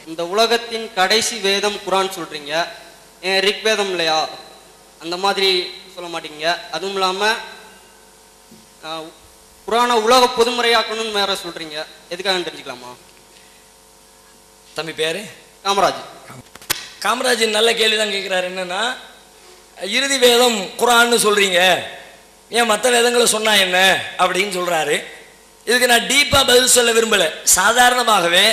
இந்த உலகத்தின் கடைசி வேதம் குரான் சொல்றீங்க ஏன் ரிக் வேதம் இல்லையா அந்த மாதிரி சொல்ல மாட்டீங்க அதுவும் இல்லாமல் குரானை உலக பொதுமுறையாக்கணும்னு வேற சொல்றீங்க எதுக்காக தெரிஞ்சுக்கலாமா தம்பி பேரு காமராஜ் காமராஜ் நல்ல கேள்வி தான் கேட்குறாரு என்னன்னா இறுதி வேதம் குரான்னு சொல்றீங்க ஏன் மற்ற வேதங்களை சொன்னா என்ன அப்படின்னு சொல்றாரு இதுக்கு நான் டீப்பா பதில் சொல்ல விரும்பல சாதாரணமாகவே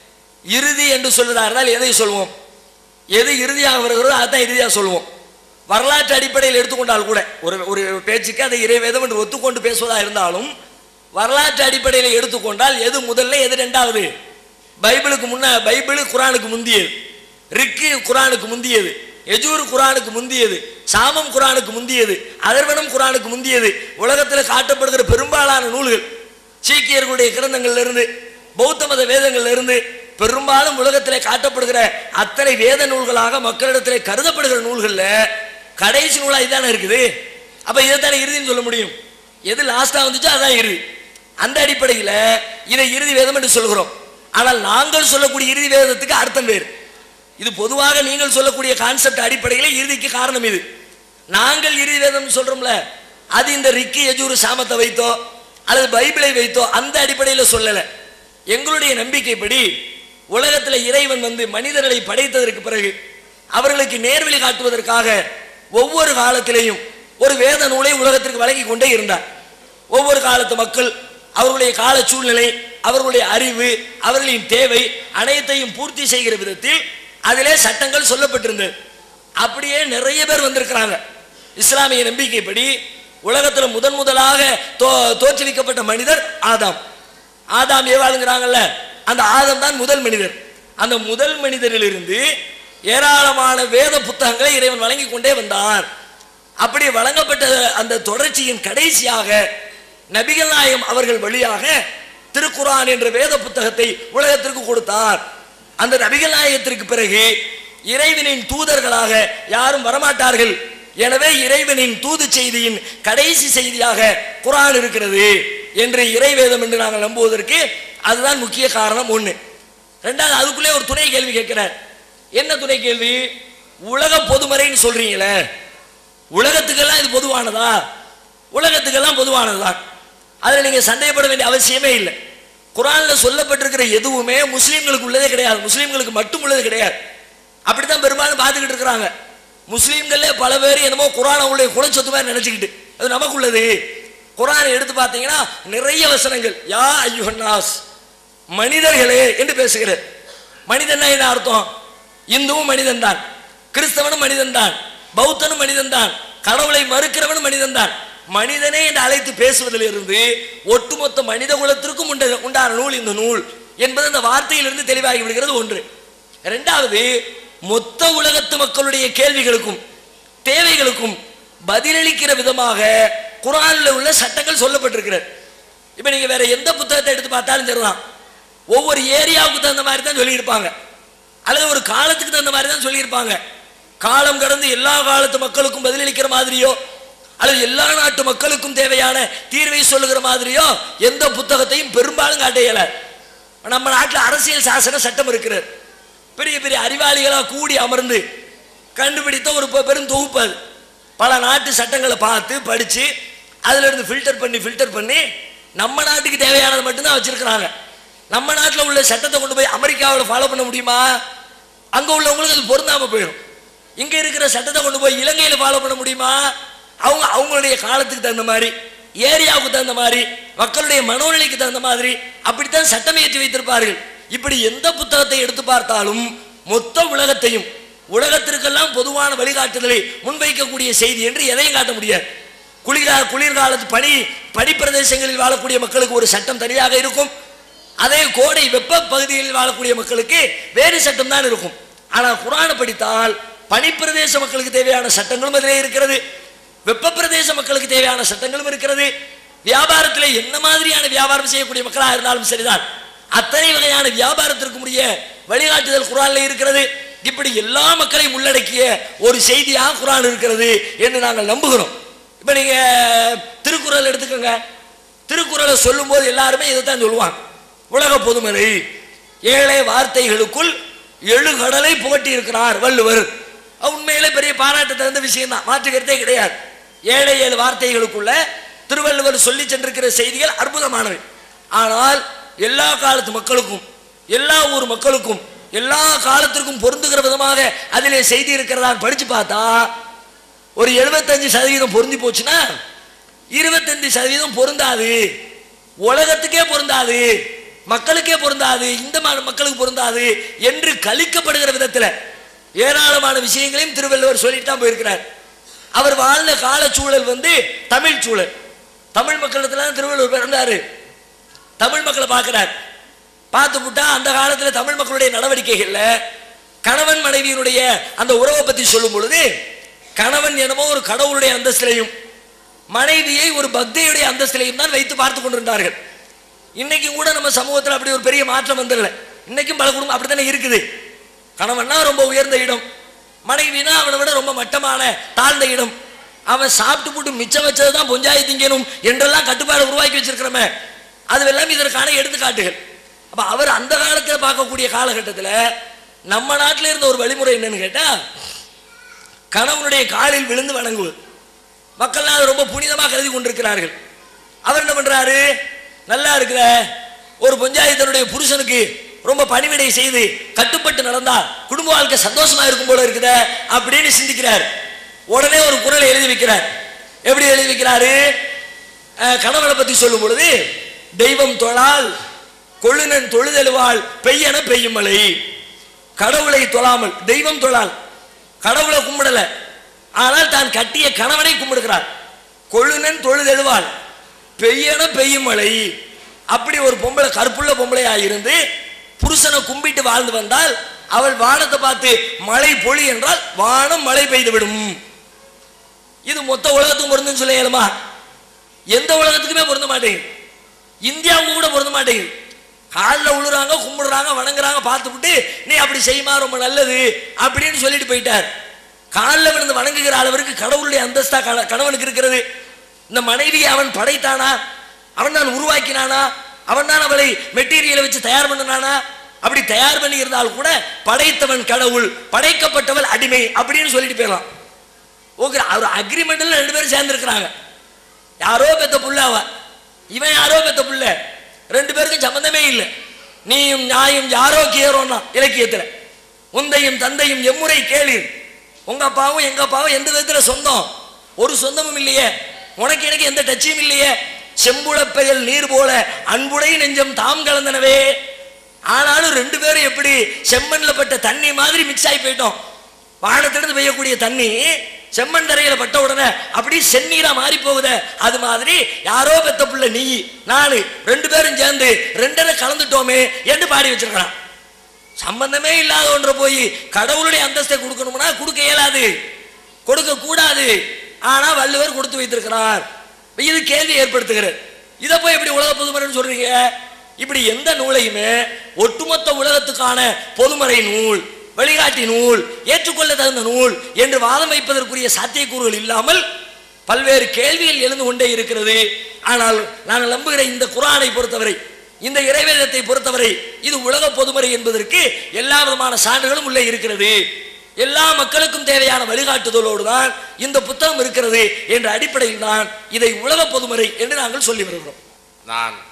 இறுதி என்று சொல்வதா இருந்தால் எதை சொல்வோம் எது இறுதியாக வருகிறதோ அதான் இறுதியாக சொல்லுவோம் வரலாற்று அடிப்படையில் எடுத்துக்கொண்டால் கூட ஒரு ஒரு பேச்சுக்கு அதை இறைவேதம் என்று ஒத்துக்கொண்டு பேசுவதா இருந்தாலும் வரலாற்று அடிப்படையில் எடுத்துக்கொண்டால் எது முதல்ல எது ரெண்டாவது பைபிளுக்கு முன்ன பைபிள் குரானுக்கு முந்தியது ரிக்கு குரானுக்கு முந்தியது எஜூர் குரானுக்கு முந்தியது சாமம் குரானுக்கு முந்தியது அதர்வனம் குரானுக்கு முந்தியது உலகத்தில் காட்டப்படுகிற பெரும்பாலான நூல்கள் சீக்கியர்களுடைய கிரந்தங்கள்ல இருந்து பௌத்த மத வேதங்கள்ல இருந்து பெரும்பாலும் உலகத்திலே காட்டப்படுகிற அத்தனை வேத நூல்களாக மக்களிடத்திலே கருதப்படுகிற நூல்கள்ல கடைசி நூலா இதானே இருக்குது அப்ப இதைத்தானே இறுதின்னு சொல்ல முடியும் எது லாஸ்டா வந்துச்சோ அதான் இறுதி அந்த அடிப்படையில் இதை இறுதி வேதம் என்று சொல்கிறோம் ஆனால் நாங்கள் சொல்லக்கூடிய இறுதி வேதத்துக்கு அர்த்தம் வேறு இது பொதுவாக நீங்கள் சொல்லக்கூடிய கான்செப்ட் அடிப்படையில் இறுதிக்கு காரணம் இது நாங்கள் இறுதி வேதம் சொல்றோம்ல அது இந்த ரிக்கி யஜூர் சாமத்தை வைத்தோ அல்லது பைபிளை வைத்தோ அந்த அடிப்படையில் சொல்லலை எங்களுடைய நம்பிக்கைப்படி உலகத்தில் இறைவன் வந்து மனிதர்களை படைத்ததற்கு பிறகு அவர்களுக்கு நேர்வழி காட்டுவதற்காக ஒவ்வொரு காலத்திலேயும் ஒரு வேத நூலை உலகத்திற்கு வழங்கி கொண்டே இருந்தார் ஒவ்வொரு காலத்து மக்கள் அவர்களுடைய கால சூழ்நிலை அவர்களுடைய அறிவு அவர்களின் தேவை அனைத்தையும் பூர்த்தி செய்கிற விதத்தில் அதிலே சட்டங்கள் சொல்லப்பட்டிருந்தது அப்படியே நிறைய பேர் வந்திருக்கிறாங்க இஸ்லாமிய நம்பிக்கைப்படி உலகத்தில் முதன் முதலாக தோ தோற்றுவிக்கப்பட்ட மனிதர் ஆதாம் ஆதாம் ஏவாளுங்கிறாங்கல்ல அந்த ஆதம் தான் முதல் மனிதர் அந்த முதல் மனிதரிலிருந்து ஏராளமான வேத புத்தகங்களை இறைவன் வழங்கி கொண்டே வந்தார் அப்படி வழங்கப்பட்ட அந்த தொடர்ச்சியின் கடைசியாக நபிகள் நாயகம் அவர்கள் வழியாக திருக்குரான் என்ற வேத புத்தகத்தை உலகத்திற்கு கொடுத்தார் அந்த நபிகள் நாயகத்திற்கு பிறகு இறைவனின் தூதர்களாக யாரும் வரமாட்டார்கள் எனவே இறைவனின் தூது செய்தியின் கடைசி செய்தியாக குரான் இருக்கிறது என்று இறைவேதம் என்று நாங்கள் நம்புவதற்கு அதுதான் முக்கிய காரணம் ஒண்ணு ரெண்டாவது அதுக்குள்ளே ஒரு துணை கேள்வி கேட்கிறார் என்ன துணை கேள்வி உலக பொதுமறைன்னு சொல்றீங்களே உலகத்துக்கெல்லாம் இது பொதுவானதா உலகத்துக்கெல்லாம் பொதுவானதுதான் அதில் நீங்க சந்தேகப்பட வேண்டிய அவசியமே இல்லை குரான்ல சொல்லப்பட்டிருக்கிற எதுவுமே முஸ்லீம்களுக்கு உள்ளதே கிடையாது முஸ்லீம்களுக்கு மட்டும் உள்ளது கிடையாது அப்படித்தான் பெரும்பாலும் பார்த்துக்கிட்டு இருக்கிறாங்க முஸ்லீம்களே பல பேர் என்னமோ குரான் அவங்களுடைய குலச்சொத்து மாதிரி நினைச்சுக்கிட்டு அது நமக்குள்ளது குரானை எடுத்து பார்த்தீங்கன்னா நிறைய வசனங்கள் யா ஐயுஹன்னாஸ் மனிதர்களே என்று பேசுகிறார் மனிதன்னா என்ன அர்த்தம் இந்துவும் மனிதன் தான் கிறிஸ்தவனும் மனிதன் தான் பௌத்தனும் மனிதன் தான் கடவுளை மறுக்கிறவனும் மனிதன் தான் மனிதனே என்று அழைத்து பேசுவதிலிருந்து ஒட்டுமொத்த மனித குலத்திற்கும் உண்ட- உண்டான நூல் இந்த நூல் என்பது அந்த வார்த்தையிலிருந்து தெளிவாகி விடுகிறது ஒன்று இரண்டாவது மொத்த உலகத்து மக்களுடைய கேள்விகளுக்கும் தேவைகளுக்கும் பதிலளிக்கிற விதமாக குரானில் உள்ள சட்டங்கள் சொல்லப்பட்டிருக்கிறது இப்போ நீங்க வேற எந்த புத்தகத்தை எடுத்து பார்த்தாலும் சரிதான் ஒவ்வொரு ஏரியாவுக்கு தகுந்த மாதிரி தான் சொல்லியிருப்பாங்க அல்லது ஒரு காலத்துக்கு தகுந்த மாதிரி தான் சொல்லியிருப்பாங்க காலம் கடந்து எல்லா காலத்து மக்களுக்கும் பதிலளிக்கிற மாதிரியோ அல்லது எல்லா நாட்டு மக்களுக்கும் தேவையான தீர்வை சொல்லுகிற மாதிரியோ எந்த புத்தகத்தையும் பெரும்பாலும் காட்ட இயலாது நம்ம நாட்டில் அரசியல் சாசன சட்டம் இருக்கிறது பெரிய பெரிய அறிவாளிகளாக கூடி அமர்ந்து கண்டுபிடித்த ஒரு பெ- பெரும் தொகுப்பு அது பல நாட்டு சட்டங்களை பார்த்து படித்து அதுல இருந்து ஃபில்டர் பண்ணி ஃபில்டர் பண்ணி நம்ம நாட்டுக்கு தேவையானதை மட்டும்தான் வச்சிருக்கிறாங்க நம்ம நாட்டில் உள்ள சட்டத்தை கொண்டு போய் அமெரிக்காவில் ஃபாலோ பண்ண முடியுமா அங்கே உள்ளவங்களுக்கு அது பொருந்தாம போயிடும் இங்க இருக்கிற சட்டத்தை கொண்டு போய் இலங்கையில் ஃபாலோ பண்ண முடியுமா அவங்க அவங்களுடைய காலத்துக்கு தகுந்த மாதிரி ஏரியாவுக்கு தகுந்த மாதிரி மக்களுடைய மனோநிலைக்கு தகுந்த மாதிரி அப்படித்தான் சட்டம் இயற்றி வைத்திருப்பார்கள் இப்படி எந்த புத்தகத்தை எடுத்து பார்த்தாலும் மொத்த உலகத்தையும் உலகத்திற்கெல்லாம் பொதுவான வழிகாட்டுதலை முன்வைக்கக்கூடிய செய்தி என்று எதையும் காட்ட முடியாது குளிர்கா குளிர்காலத்து பனி பனிப்பிரதேசங்களில் வாழக்கூடிய மக்களுக்கு ஒரு சட்டம் தனியாக இருக்கும் அதே கோடை வெப்ப பகுதிகளில் வாழக்கூடிய மக்களுக்கு வேறு சட்டம் தான் இருக்கும் ஆனால் குரானை படித்தால் பனிப்பிரதேச மக்களுக்கு தேவையான சட்டங்களும் அதிலே இருக்கிறது வெப்ப பிரதேச மக்களுக்கு தேவையான சட்டங்களும் இருக்கிறது வியாபாரத்தில் என்ன மாதிரியான வியாபாரம் செய்யக்கூடிய மக்களாக இருந்தாலும் சரிதான் அத்தனை வகையான வியாபாரத்திற்கு உரிய வழிகாட்டுதல் குரான்ல இருக்கிறது இப்படி எல்லா மக்களையும் உள்ளடக்கிய ஒரு செய்தியாக குரான் இருக்கிறது என்று நாங்கள் நம்புகிறோம் இப்ப நீங்க திருக்குறள் எடுத்துக்கோங்க திருக்குறளை சொல்லும்போது எல்லாருமே இதைத்தான் சொல்லுவாங்க உலக பொதுமறை ஏழை வார்த்தைகளுக்குள் எழுகடலை புகட்டி இருக்கிறார் வள்ளுவர் அது உண்மையிலே பெரிய பாராட்டு தகுந்த விஷயம் தான் மாற்றுக்கிறதே கிடையாது ஏழை ஏழு வார்த்தைகளுக்குள்ள திருவள்ளுவர் சொல்லி சென்றிருக்கிற செய்திகள் அற்புதமானவை ஆனால் எல்லா காலத்து மக்களுக்கும் எல்லா ஊர் மக்களுக்கும் எல்லா காலத்திற்கும் பொருந்துகிற விதமாக அதிலே செய்தி இருக்கிறதா படிச்சு பார்த்தா ஒரு எழுபத்தஞ்சு சதவீதம் பொருந்தி போச்சுன்னா இருபத்தஞ்சு சதவீதம் பொருந்தாது உலகத்துக்கே பொருந்தாது மக்களுக்கே பொருந்தாது இந்த மா- மக்களுக்கு பொருந்தாது என்று கழிக்கப்படுகிற விதத்தில் ஏராளமான விஷயங்களையும் திருவள்ளுவர் சொல்லிட்டு தான் போயிருக்கிறார் அவர் வாழ்ந்த காலச்சூழல் வந்து தமிழ் சூழல் தமிழ் மக்களிடத்துல தான் திருவள்ளுவர் பிறந்தாரு தமிழ் மக்களை பார்க்கிறார் பார்த்து விட்டா அந்த காலத்துல தமிழ் மக்களுடைய நடவடிக்கைகள்ல கணவன் மனைவியினுடைய அந்த உறவை பத்தி சொல்லும் பொழுது கணவன் என்னமோ ஒரு கடவுளுடைய அந்தஸ்திலையும் மனைவியை ஒரு பக்தியுடைய அந்தஸ்திலையும் தான் வைத்து பார்த்து கொண்டிருந்தார்கள் இன்னைக்கும் கூட நம்ம சமூகத்தில் அப்படி ஒரு பெரிய மாற்றம் வந்துடல இன்னைக்கும் பல குடும்பம் அப்படித்தானே இருக்குது கணவன்னா ரொம்ப உயர்ந்த இடம் மனைவினா அவனை விட ரொம்ப மட்டமான தாழ்ந்த இடம் அவன் சாப்பிட்டு போட்டு மிச்சம் வச்சது தான் பொஞ்சாயி திங்கணும் என்றெல்லாம் கட்டுப்பாடு உருவாக்கி வச்சிருக்கிறோமே அதுவெல்லாம் இதற்கான எடுத்துக்காட்டுகள் அப்ப அவர் அந்த காலத்தில் பார்க்கக்கூடிய காலகட்டத்தில் நம்ம நாட்டில் இருந்த ஒரு வழிமுறை என்னன்னு கேட்டா கணவனுடைய காலில் விழுந்து வணங்குவது மக்கள்லாம் அதை ரொம்ப புனிதமாக கருதி கொண்டிருக்கிறார்கள் அவர் என்ன பண்றாரு நல்லா இருக்கிற ஒரு பஞ்சாயத்தனுடைய புருஷனுக்கு ரொம்ப பணிவிடை செய்து கட்டுப்பட்டு நடந்தா குடும்ப வாழ்க்கை சந்தோஷமா இருக்கும் போல இருக்குதே அப்படின்னு சிந்திக்கிறார் உடனே ஒரு குரலை எழுதி வைக்கிறார் எப்படி எழுதி வைக்கிறாரு அஹ், கணவனை பத்தி சொல்லும் பொழுது தெய்வம் தொழால் கொழுனன் தொழுதெழுவாள் பெய்யன பெய்யும் மழை கடவுளை தொழாமல் தெய்வம் தொழால் கடவுளை கும்பிடல ஆனால் தான் கட்டிய கணவனை கும்பிடுகிறார் கொழுனன் தொழுதெழுவாள் பெய்யன பெய்யும் மழை அப்படி ஒரு பொம்பளை கருப்புள்ள பொம்பளையா இருந்து புருஷனை கும்பிட்டு வாழ்ந்து வந்தால் அவள் வானத்தை பார்த்து மழை பொழி என்றால் வானம் மழை பெய்து விடும் இது மொத்த உலகத்துக்கும் பொருந்துன்னு சொல்ல இயலுமா எந்த உலகத்துக்குமே பொருந்த மாட்டேங்குது இந்தியாவுக்கு கூட பொருந்த மாட்டேங்குது காலில் விழுறாங்க கும்பிடுறாங்க வணங்குறாங்க பார்த்துவிட்டு நீ அப்படி செய்யுமா ரொம்ப நல்லது அப்படின்னு சொல்லிட்டு போயிட்டார் காலில் விழுந்து வணங்குகிற அளவிற்கு கடவுளுடைய அந்தஸ்தா கண- கணவனுக்கு இருக்கிறது இந்த மனைவியை அவன் படைத்தானா அவன் தான் உருவாக்கினானா அவன் தான் அவளை மெட்டீரியலை வச்சு தயார் பண்ணினானா அப்படி தயார் பண்ணி இருந்தால் கூட படைத்தவன் கடவுள் படைக்கப்பட்டவள் அடிமை அப்படின்னு சொல்லிட்டு போயிடலாம் ஓகே ஒரு அக்ரிமெண்ட்ல ரெண்டு பேரும் சேர்ந்துருக்கிறாங்க யாரோ பெத்த புள்ள அவ இவன் யாரோ பெத்த புள்ள ரெண்டு பேருக்கும் சம்பந்தமே இல்லை நீயும் நியாயம் யாரோ கேரோன்னா இலக்கியத்துல உந்தையும் தந்தையும் எம்முறை கேளீர் உங்க அப்பாவும் எங்க அப்பாவும் எந்த விதத்துல சொந்தம் ஒரு சொந்தமும் இல்லையே உனக்கு எனக்கு எந்த டச்சும் இல்லையே செம்புள பெயல் நீர் போல அன்புடை நெஞ்சம் தாம் கலந்தனவே ஆனாலும் ரெண்டு பேரும் எப்படி செம்மண்ல பட்ட தண்ணி மாதிரி மிக்ஸ் ஆகி போயிட்டோம் வானத்திலிருந்து பெய்யக்கூடிய தண்ணி செம்மண் தரையில பட்ட உடனே அப்படி செந்நீரா மாறி போகுதே அது மாதிரி யாரோ பெத்த புள்ள நீ நானு ரெண்டு பேரும் சேர்ந்து ரெண்டரை கலந்துட்டோமே என்று பாடி வச்சிருக்கிறான் சம்பந்தமே இல்லாத ஒன்றை போய் கடவுளுடைய அந்தஸ்தை கொடுக்கணும்னா கொடுக்க இயலாது கொடுக்க கூடாது ஆனா வள்ளுவர் கொடுத்து வைத்திருக்கிறார் இது கேள்வி ஏற்படுத்துகிறது இதை போய் எப்படி உலக பொதுமறைன்னு சொல்றீங்க இப்படி எந்த நூலையுமே ஒட்டுமொத்த உலகத்துக்கான பொதுமறை நூல் வழிகாட்டி நூல் ஏற்றுக்கொள்ள தகுந்த நூல் என்று வாதம் வைப்பதற்குரிய சாத்தியக்கூறுகள் இல்லாமல் பல்வேறு கேள்விகள் எழுந்து கொண்டே இருக்கிறது ஆனால் நான் நம்புகிற இந்த குரானை பொறுத்தவரை இந்த இறைவேதத்தை பொறுத்தவரை இது உலக பொதுமறை என்பதற்கு எல்லா விதமான சான்றுகளும் உள்ளே இருக்கிறது எல்லா மக்களுக்கும் தேவையான வழிகாட்டுதலோடு தான் இந்த புத்தகம் இருக்கிறது என்ற அடிப்படையில் தான் இதை உலக பொதுமறை என்று நாங்கள் சொல்லி வருகிறோம் நான்